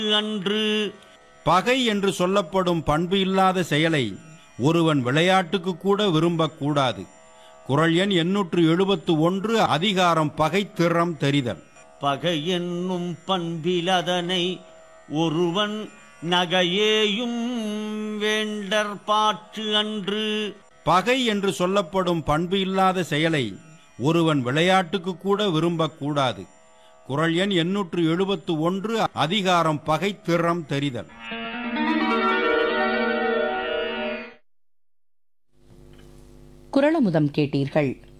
அன்று பகை என்று சொல்லப்படும் பண்பு இல்லாத செயலை ஒருவன் விளையாட்டுக்கு கூட விரும்பக்கூடாது குரல் எண் எண்ணூற்று எழுபத்து ஒன்று அதிகாரம் பகை திறம் தெரிதல் பகை என்னும் பண்பிலதனை ஒருவன் நகையேயும் வேண்டற் பாற்று அன்று பகை என்று சொல்லப்படும் பண்பு இல்லாத செயலை ஒருவன் விளையாட்டுக்கு கூட விரும்பக்கூடாது குரல் எண் எண்ணூற்று எழுபத்து ஒன்று அதிகாரம் பகை திறம் தெரிதல் குரலமுதம் கேட்டீர்கள்